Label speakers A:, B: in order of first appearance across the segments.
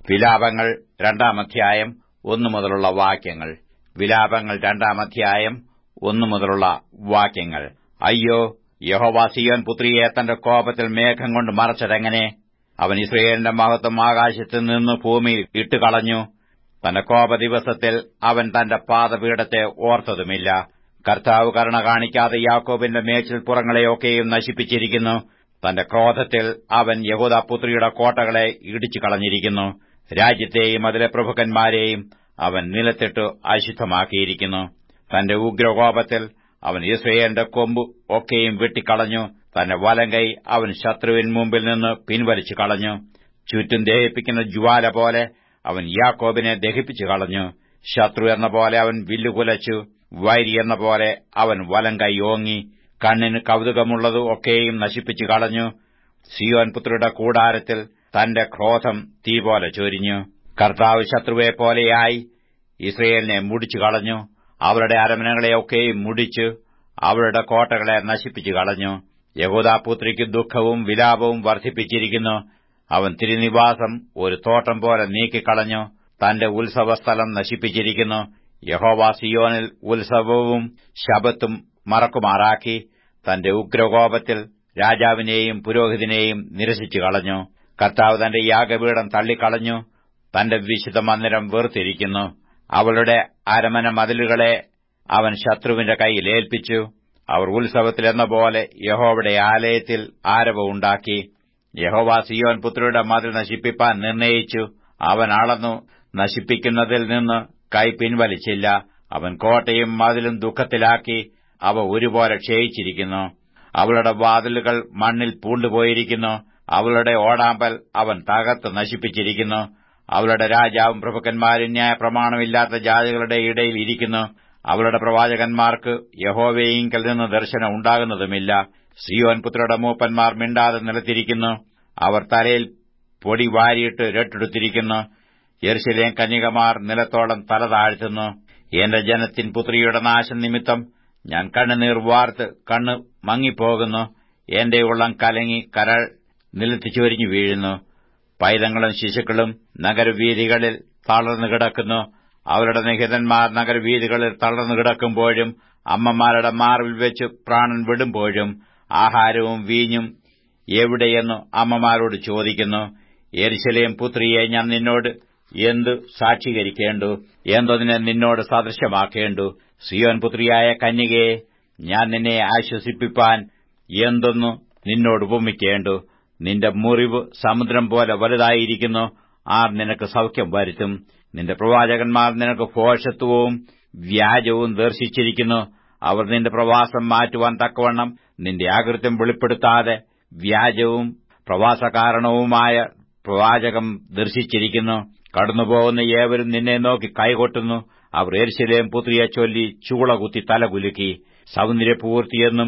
A: വിലാപങ്ങൾ രണ്ടാം അധ്യായം ഒന്നു മുതലുള്ള വാക്യങ്ങൾ വിലാപങ്ങൾ രണ്ടാം അധ്യായം ഒന്നു മുതലുള്ള വാക്യങ്ങൾ അയ്യോ യഹോവ സിയോൻ പുത്രിയെ തന്റെ കോപത്തിൽ മേഘം കൊണ്ട് മറച്ചതെങ്ങനെ അവൻ ഇസ്രയേലിന്റെ മഹത്വം ആകാശത്ത് നിന്ന് ഭൂമിയിൽ ഇട്ടുകളഞ്ഞു തന്റെ കോപ ദിവസത്തിൽ അവൻ തന്റെ പാദപീഠത്തെ ഓർത്തതുമില്ല കർത്താവ് കരുണ കാണിക്കാതെ യാക്കോബിന്റെ മേച്ചിൽപ്പുറങ്ങളെയൊക്കെയും നശിപ്പിച്ചിരിക്കുന്നു തന്റെ ക്രോധത്തിൽ അവൻ യഹൂദപുത്രിയുടെ കോട്ടകളെ ഇടിച്ചു കളഞ്ഞിരിക്കുന്നു രാജ്യത്തെയും അതിലെ പ്രഭുക്കന്മാരെയും അവൻ നിലത്തിട്ട് അശുദ്ധമാക്കിയിരിക്കുന്നു തന്റെ ഉഗ്രകോപത്തിൽ അവൻ ഇസ്രയേലിന്റെ കൊമ്പ് ഒക്കെയും വെട്ടിക്കളഞ്ഞു തന്റെ വലങ്കൈ അവൻ ശത്രുവിൻ മുമ്പിൽ നിന്ന് പിൻവലിച്ചു കളഞ്ഞു ചുറ്റും ദഹിപ്പിക്കുന്ന ജ്വാല പോലെ അവൻ യാക്കോബിനെ ദഹിപ്പിച്ചു കളഞ്ഞു ശത്രു എന്ന പോലെ അവൻ വില്ലുകുലച്ചു വൈരി എന്ന പോലെ അവൻ വലങ്കൈ ഓങ്ങി കണ്ണിന് കൗതുകമുള്ളത് ഒക്കെയും നശിപ്പിച്ചു കളഞ്ഞു സിയോൻ പുത്രിയുടെ കൂടാരത്തിൽ തന്റെ ക്രോധം തീ പോലെ ചൊരിഞ്ഞു കർത്താവ് ശത്രുവെ പോലെയായി ഇസ്രയേലിനെ മുടിച്ചു കളഞ്ഞു അവരുടെ അരമനകളെയൊക്കെയും മുടിച്ചു അവരുടെ കോട്ടകളെ നശിപ്പിച്ചു കളഞ്ഞു യഹൂദാപുത്രിക്ക് ദുഃഖവും വിലാപവും വർദ്ധിപ്പിച്ചിരിക്കുന്നു അവൻ തിരുനിവാസം ഒരു തോട്ടം പോലെ നീക്കിക്കളഞ്ഞു തന്റെ ഉത്സവസ്ഥലം നശിപ്പിച്ചിരിക്കുന്നു യഹോവ സിയോനിൽ ഉത്സവവും ശബത്തും മറക്കുമാറാക്കി തന്റെ ഉഗ്രകോപത്തിൽ രാജാവിനെയും പുരോഹിതനെയും നിരസിച്ചു കളഞ്ഞു കർത്താവ് തന്റെ യാഗപീഠം തള്ളിക്കളഞ്ഞു തന്റെ വിശുദ്ധ മന്ദിരം വേർതിരിക്കുന്നു അവളുടെ അരമന മതിലുകളെ അവൻ ശത്രുവിന്റെ കൈയിൽ ഏൽപ്പിച്ചു അവർ ഉത്സവത്തിലെന്ന പോലെ യഹോവയുടെ ആലയത്തിൽ ആരവമുണ്ടാക്കി യഹോവ സിയോൻ പുത്രിയുടെ മതിൽ നശിപ്പിപ്പാൻ നിർണയിച്ചു അവൻ അളന്നു നശിപ്പിക്കുന്നതിൽ നിന്ന് കൈ പിൻവലിച്ചില്ല അവൻ കോട്ടയും മതിലും ദുഃഖത്തിലാക്കി അവ ഒരുപോലെ ക്ഷയിച്ചിരിക്കുന്നു അവളുടെ വാതിലുകൾ മണ്ണിൽ പൂണ്ടുപോയിരിക്കുന്നു അവളുടെ ഓടാമ്പൽ അവൻ തകർത്ത് നശിപ്പിച്ചിരിക്കുന്നു അവളുടെ രാജാവും പ്രഭുക്കന്മാരും ന്യായപ്രമാണമില്ലാത്ത ജാതികളുടെ ഇടയിൽ ഇരിക്കുന്നു അവളുടെ പ്രവാചകന്മാർക്ക് യഹോവയിങ്കൽ നിന്ന് ദർശനം ഉണ്ടാകുന്നതുമില്ല സിയോൻ പുത്രയുടെ മൂപ്പന്മാർ മിണ്ടാതെ നിലത്തിരിക്കുന്നു അവർ തലയിൽ പൊടി വാരിയിട്ട് രട്ടെടുത്തിരിക്കുന്നു യെർശലേം കന്യകമാർ നിലത്തോളം തല താഴ്ത്തുന്നു എന്റെ ജനത്തിൻ പുത്രിയുടെ നാശം നിമിത്തം ഞാൻ കണ്ണുനീർ വാർത്ത് കണ്ണ് മങ്ങിപ്പോകുന്നു എന്റെ ഉള്ളം കലങ്ങി കരൾ നിലത്ത് ചൊരിഞ്ഞു വീഴുന്നു പൈതങ്ങളും ശിശുക്കളും നഗരവീഥികളിൽ തളർന്നു കിടക്കുന്നു അവരുടെ നിഹിതന്മാർ നഗരവീഥികളിൽ തളർന്നു കിടക്കുമ്പോഴും അമ്മമാരുടെ മാർവിൽ വെച്ച് പ്രാണൻ വിടുമ്പോഴും ആഹാരവും വീഞ്ഞും എവിടെയെന്നു അമ്മമാരോട് ചോദിക്കുന്നു എരിശലേം പുത്രിയെ ഞാൻ നിന്നോട് എന്തു സാക്ഷീകരിക്കേണ്ടു എന്തൊന്നിനെ നിന്നോട് സദൃശമാക്കേണ്ടു സിയോൻ പുത്രിയായ കന്യകയെ ഞാൻ നിന്നെ ആശ്വസിപ്പിപ്പാൻ എന്തൊന്നു നിന്നോട് ഉപമിക്കേണ്ടു നിന്റെ മുറിവ് സമുദ്രം പോലെ വലുതായിരിക്കുന്നു ആർ നിനക്ക് സൗഖ്യം വരുത്തും നിന്റെ പ്രവാചകന്മാർ നിനക്ക് ഭോഷത്വവും വ്യാജവും ദർശിച്ചിരിക്കുന്നു അവർ നിന്റെ പ്രവാസം മാറ്റുവാൻ തക്കവണ്ണം നിന്റെ ആകൃത്യം വെളിപ്പെടുത്താതെ വ്യാജവും പ്രവാസകാരണവുമായ പ്രവാചകം ദർശിച്ചിരിക്കുന്നു കടന്നുപോകുന്ന ഏവരും നിന്നെ നോക്കി കൈകൊട്ടുന്നു അവർ എരിശിലേം പുത്രിയെ ചൊല്ലി ചൂളകുത്തി തലകുലുക്കി സൗന്ദര്യപൂർത്തിയെന്നും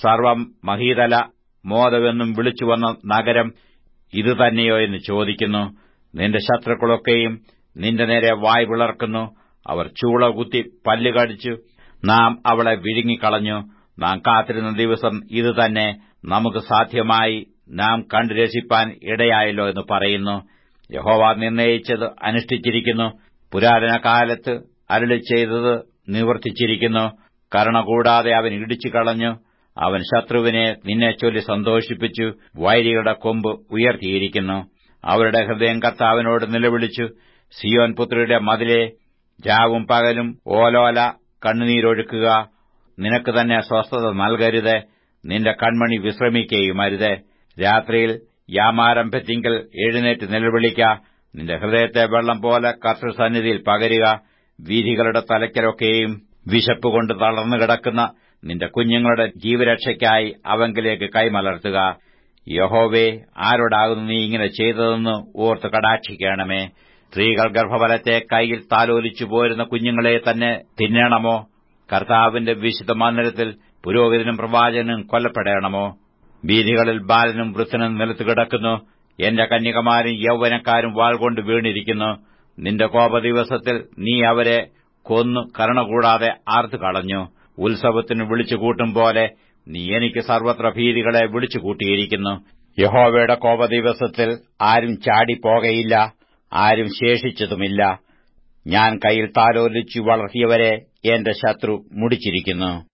A: സർവമഹീതല മോദമെന്നും വിളിച്ചുവന്ന നഗരം ഇതുതന്നെയോ എന്ന് ചോദിക്കുന്നു നിന്റെ ശത്രുക്കളൊക്കെയും നിന്റെ നേരെ വായ് വിളർക്കുന്നു അവർ ചൂളകുത്തി പല്ലുകടിച്ചു നാം അവളെ വിഴുങ്ങിക്കളഞ്ഞു നാം കാത്തിരുന്ന ദിവസം ഇതുതന്നെ നമുക്ക് സാധ്യമായി നാം കണ്ടു രസിപ്പാൻ ഇടയായല്ലോ എന്ന് പറയുന്നു യഹോവ നിർണയിച്ചത് അനുഷ്ഠിച്ചിരിക്കുന്നു പുരാതന കാലത്ത് അരുളി ചെയ്തത് നിവർത്തിച്ചിരിക്കുന്നു കരുണ കൂടാതെ അവൻ ഇടിച്ചു കളഞ്ഞു അവൻ ശത്രുവിനെ നിന്നെ ചൊല്ലി സന്തോഷിപ്പിച്ചു വൈരികളുടെ കൊമ്പ് ഉയർത്തിയിരിക്കുന്നു അവരുടെ ഹൃദയം കർത്താവിനോട് നിലവിളിച്ചു സിയോൻ പുത്രിയുടെ മതിലെ രാവും പകലും ഓലോല കണ്ണുനീരൊഴുക്കുക നിനക്ക് തന്നെ സ്വസ്ഥത നൽകരുത് നിന്റെ കൺമണി വിശ്രമിക്കുകയുമരുത് രാത്രിയിൽ യാമാരംഭത്തിങ്കൽ എഴുന്നേറ്റ് നിലവിളിക്ക നിന്റെ ഹൃദയത്തെ വെള്ളം പോലെ കർത്തൃസന്നിധിയിൽ പകരുക വീഥികളുടെ തലയ്ക്കലൊക്കെയും വിശപ്പുകൊണ്ട് തളർന്നു കിടക്കുന്ന നിന്റെ കുഞ്ഞുങ്ങളുടെ ജീവരക്ഷയ്ക്കായി അവങ്കിലേക്ക് കൈമലർത്തുക യഹോവേ ആരോടാകുന്നു നീ ഇങ്ങനെ ചെയ്തതെന്ന് ഓർത്ത് കടാക്ഷിക്കണമേ സ്ത്രീകൾ ഗർഭഫലത്തെ കൈയിൽ താലോലിച്ചു പോരുന്ന കുഞ്ഞുങ്ങളെ തന്നെ തിന്നണമോ കർത്താവിന്റെ വിശുദ്ധ മന്ദിരത്തിൽ പുരോഹിതനും പ്രവാചകനും കൊല്ലപ്പെടണമോ വീഥികളിൽ ബാലനും വൃദ്ധനും നിലത്ത് കിടക്കുന്നു എന്റെ കന്യകമാരും യൗവനക്കാരും വാൾ കൊണ്ട് വീണിരിക്കുന്നു നിന്റെ കോപദിവസത്തിൽ നീ അവരെ കൊന്നു കരുണ കൂടാതെ ആർത്തു കളഞ്ഞു ഉത്സവത്തിന് വിളിച്ചുകൂട്ടും പോലെ നീ എനിക്ക് സർവത്ര ഭീതികളെ വിളിച്ചുകൂട്ടിയിരിക്കുന്നു യഹോവയുടെ കോപദിവസത്തിൽ ആരും ചാടിപ്പോകയില്ല ആരും ശേഷിച്ചതുമില്ല ഞാൻ കയ്യിൽ താലോലിച്ചു വളർത്തിയവരെ എന്റെ ശത്രു മുടിച്ചിരിക്കുന്നു